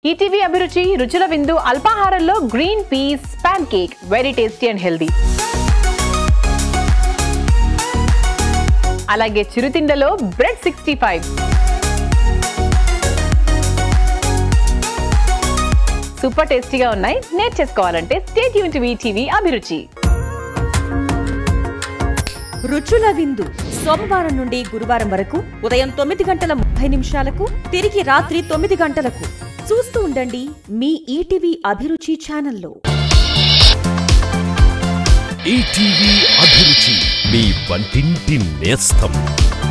ETV Abhiruchi రుచుల విందు అల్పాహారంలో green peas pancake very tasty and healthy అలాగే చిరుతిండలో బ్రెడ్ సిక్స్టీ ఫైవ్ సూపర్ టేస్టీగా ఉన్నాయి నేర్చేసుకోవాలంటే స్టేట్ యూన్ టీవీ టీవీ అభిరుచి రుచుల విందు సోమవారం నుండి గురువారం వరకు ఉదయం తొమ్మిది గంటల ముప్పై నిమిషాలకు తిరిగి రాత్రి తొమ్మిది గంటలకు చూస్తూ ఉండండి మీ ఈటీవీ అభిరుచి ఛానల్లో ఈటీవీ అభిరుచి మీ వంటింటి నేస్తం